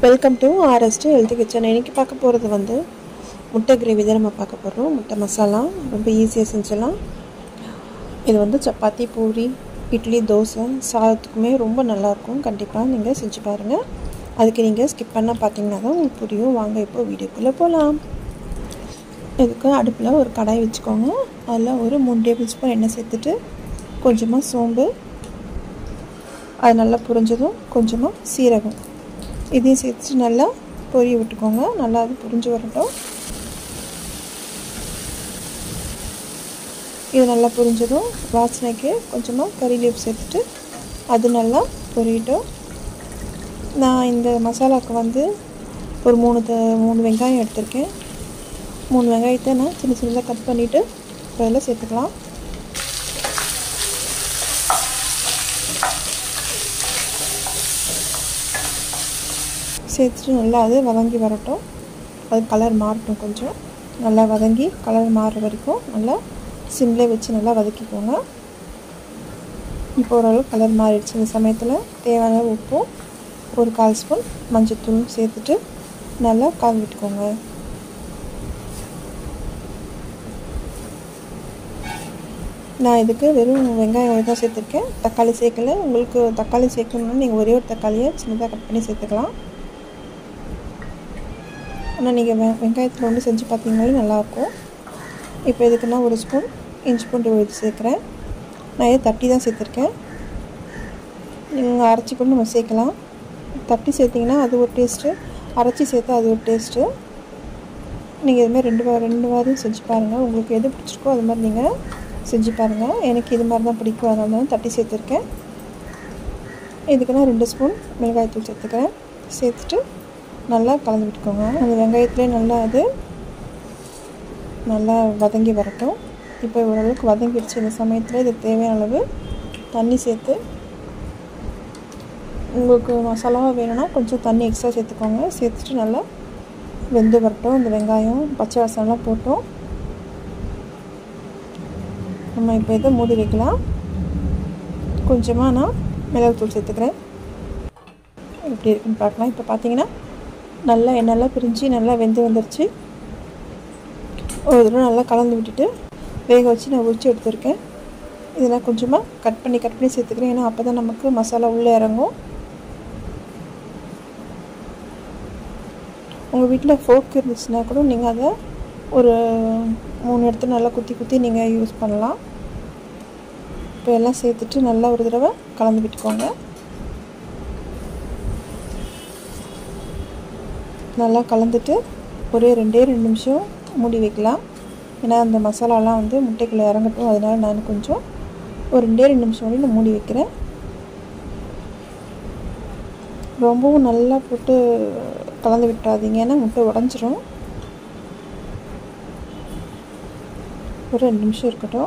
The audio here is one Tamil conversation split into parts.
welcome to RST health kitchen இன்றைக்கி பார்க்க போகிறது வந்து முட்டை கிரேவி தான் நம்ம பார்க்க போகிறோம் முட்டை மசாலா ரொம்ப ஈஸியாக செஞ்சிடலாம் இது வந்து சப்பாத்தி பூரி இட்லி தோசை சாதத்துக்குமே ரொம்ப நல்லாயிருக்கும் கண்டிப்பாக நீங்கள் செஞ்சு பாருங்கள் அதுக்கு நீங்கள் ஸ்கிப் பண்ணால் பார்த்தீங்கன்னா தான் உங்களுக்கு புரியும் வாங்க இப்போ வீடியோக்குள்ளே போகலாம் இதுக்கு அடுப்பில் ஒரு கடாய் வச்சுக்கோங்க அதில் ஒரு மூணு டேபிள் ஸ்பூன் எண்ணெய் சேர்த்துட்டு கொஞ்சமாக சோம்பு அது நல்லா புரிஞ்சதும் கொஞ்சமாக சீரகம் இதையும் சேர்த்து நல்லா பொரிய விட்டுக்கோங்க நல்லா அது புரிஞ்சு வரட்டும் இது நல்லா புரிஞ்சதும் வாசனைக்கு கொஞ்சமாக கறி லீவ் சேர்த்துட்டு அது நல்லா பொரியட்டும் நான் இந்த மசாலாவுக்கு வந்து ஒரு மூணு த மூணு வெங்காயம் எடுத்திருக்கேன் மூணு வெங்காயத்தை நான் சின்ன சின்னதாக கட் பண்ணிவிட்டு அதில் சேர்த்துக்கலாம் சேர்த்துட்டு நல்லா அது வதங்கி வரட்டும் அது கலர் மாறட்டும் கொஞ்சம் நல்லா வதங்கி கலர் மாறுற வரைக்கும் நல்லா சிம்லே வச்சு நல்லா வதக்கிக்கோங்க இப்போ ஓரளவு கலர் மாறிடுச்சு இந்த சமயத்தில் தேவையான உப்பும் ஒரு கால் ஸ்பூன் மஞ்சத்தூளும் சேர்த்துட்டு நல்லா கால் விட்டுக்கோங்க நான் இதுக்கு வெறும் வெங்காயம் தான் சேர்த்துருக்கேன் தக்காளி சேர்க்கல உங்களுக்கு தக்காளி சேர்க்கணும்னா நீங்கள் ஒரே ஒரு தக்காளியை சின்னதாக கட் பண்ணி சேர்த்துக்கலாம் ஆனால் நீங்கள் வெ வெங்காயத்தில் ஒன்று செஞ்சு பார்த்தீங்கனாலும் நல்லாயிருக்கும் இப்போ இதுக்கு நான் ஒரு ஸ்பூன் இஞ்சி பூண்டு விழுது சேர்க்குறேன் நான் இதை தட்டி தான் சேர்த்துருக்கேன் நீங்கள் அரைச்சி கூட நம்ம சேர்க்கலாம் தட்டி சேர்த்திங்கன்னா அது ஒரு டேஸ்ட்டு அரைச்சி சேர்த்தா அது ஒரு டேஸ்ட்டு நீங்கள் இதுமாதிரி ரெண்டு வா ரெண்டு வாரம் செஞ்சு பாருங்கள் உங்களுக்கு எது பிடிச்சிருக்கோ அது மாதிரி நீங்கள் செஞ்சு பாருங்கள் எனக்கு இது மாதிரி தான் பிடிக்கும் அதனால தான் தட்டி சேர்த்துருக்கேன் இதுக்கு நான் ரெண்டு ஸ்பூன் மிளகாய்த்தூள் சேர்த்துக்கிறேன் சேர்த்துட்டு நல்லா கலந்து விட்டுக்கோங்க அந்த வெங்காயத்துலேயே நல்லா அது நல்லா வதங்கி வரட்டும் இப்போ ஓரளவுக்கு வதங்கிடுச்சு இந்த சமயத்தில் இதுக்கு தேவையான அளவு தண்ணி சேர்த்து உங்களுக்கு மசாலாவாக வேணும்னா கொஞ்சம் தண்ணி எக்ஸ்ட்ரா சேர்த்துக்கோங்க சேர்த்துட்டு நல்லா வெந்து வரட்டும் இந்த வெங்காயம் பச்சை வாசனெலாம் போட்டோம் நம்ம இப்போ இதை மூடி வைக்கலாம் கொஞ்சமாக நான் மிளகுத்தூள் சேர்த்துக்கிறேன் எப்படி இருக்குன்னு பார்க்கலாம் இப்போ பார்த்தீங்கன்னா நல்லா எண்ணெயெல்லாம் பிரிஞ்சு நல்லா வெந்து வந்துருச்சு ஒரு தடவை நல்லா கலந்து விட்டுட்டு வேக வச்சு நான் உரிச்சு எடுத்துருக்கேன் இதெல்லாம் கொஞ்சமாக கட் பண்ணி கட் பண்ணி சேர்த்துக்கிறேன் ஏன்னா அப்போ தான் நமக்கு மசாலா உள்ளே இறங்கும் உங்கள் வீட்டில் ஃபோர்க் இருந்துச்சுன்னா கூட நீங்கள் அதை ஒரு மூணு இடத்துல நல்லா குத்தி குத்தி நீங்கள் யூஸ் பண்ணலாம் இப்போ எல்லாம் சேர்த்துட்டு நல்லா ஒரு தடவை கலந்து விட்டுக்கோங்க நல்லா கலந்துட்டு ஒரே ரெண்டே ரெண்டு நிமிஷம் மூடி வைக்கலாம் ஏன்னா அந்த மசாலாலாம் வந்து முட்டைக்குள்ளே இறங்கட்டும் அதனால் நான் கொஞ்சம் ஒரு ரெண்டே ரெண்டு நிமிஷம் வரையும் நான் மூடி வைக்கிறேன் ரொம்பவும் நல்லா போட்டு கலந்து விட்டுறாதீங்க ஏன்னா முட்டை உடஞ்சிரும் ஒரு ரெண்டு நிமிஷம் இருக்கட்டும்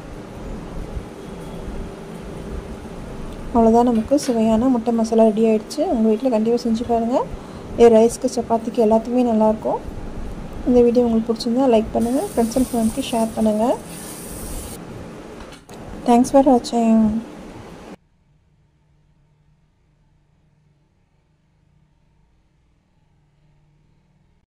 அவ்வளோதான் நமக்கு சுவையான முட்டை மசாலா ரெடி ஆகிடுச்சு உங்கள் வீட்டில் கண்டிப்பாக செஞ்சு பாருங்கள் இது ரைஸ்க்கு சப்பாத்திக்கு எல்லாத்துக்குமே நல்லாயிருக்கும் இந்த வீடியோ உங்களுக்கு பிடிச்சிருந்தா லைக் பண்ணுங்கள் ஃப்ரெண்ட்ஸ் அண்ட் ஃபேமிலிக்கு ஷேர் பண்ணுங்கள் தேங்க்ஸ் ஃபார் வாட்சிங்